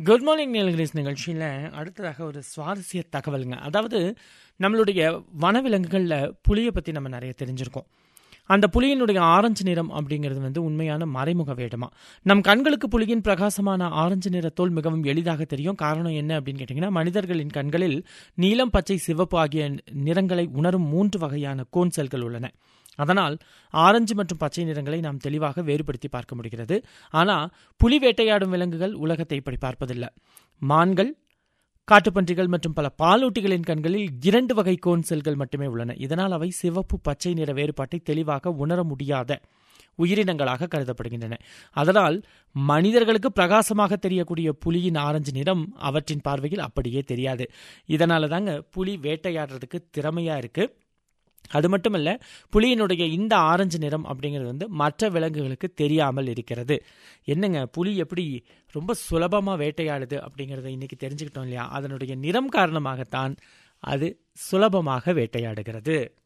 good morning Nilgiris நிகழ்ச்சியில் அடுத்ததாக ஒரு சுவாரஸ்ய தகவலுங்க அதாவது நம்மளுடைய வனவிலங்குகளில் புலியை பற்றி நம்ம நிறைய தெரிஞ்சிருக்கோம் அந்த புலியினுடைய ஆரஞ்சு நிறம் அப்படிங்கிறது வந்து உண்மையான மறைமுக வேடமா நம் கண்களுக்கு புலியின் பிரகாசமான ஆரஞ்சு நிற தோல் மிகவும் எளிதாக தெரியும் காரணம் என்ன அப்படின்னு கேட்டிங்கன்னா மனிதர்களின் கண்களில் நீலம் பச்சை சிவப்பு ஆகிய நிறங்களை உணரும் மூன்று வகையான கோன் செல்கள் உள்ளன அதனால் ஆரஞ்சு மற்றும் பச்சை நிறங்களை நாம் தெளிவாக வேறுபடுத்தி பார்க்க முடிகிறது ஆனால் புலி வேட்டையாடும் விலங்குகள் உலகத்தை இப்படி பார்ப்பதில்லை மான்கள் காட்டுப்பன்றிகள் மற்றும் பல பாலூட்டிகளின் கண்களில் இரண்டு வகை கோன் செல்கள் மட்டுமே உள்ளன இதனால் அவை சிவப்பு பச்சை நிற வேறுபாட்டை தெளிவாக உணர முடியாத உயிரினங்களாக கருதப்படுகின்றன அதனால் மனிதர்களுக்கு பிரகாசமாக தெரியக்கூடிய புலியின் ஆரஞ்சு நிறம் அவற்றின் பார்வையில் அப்படியே தெரியாது இதனால தாங்க புலி வேட்டையாடுறதுக்கு திறமையா இருக்கு அது மட்டும் இல்ல புலியினுடைய இந்த ஆரஞ்சு நிறம் அப்படிங்கிறது வந்து மற்ற விலங்குகளுக்கு தெரியாமல் இருக்கிறது என்னங்க புலி எப்படி ரொம்ப சுலபமாக வேட்டையாடுது அப்படிங்கிறத இன்னைக்கு தெரிஞ்சுக்கிட்டோம் இல்லையா அதனுடைய நிறம் காரணமாகத்தான் அது சுலபமாக வேட்டையாடுகிறது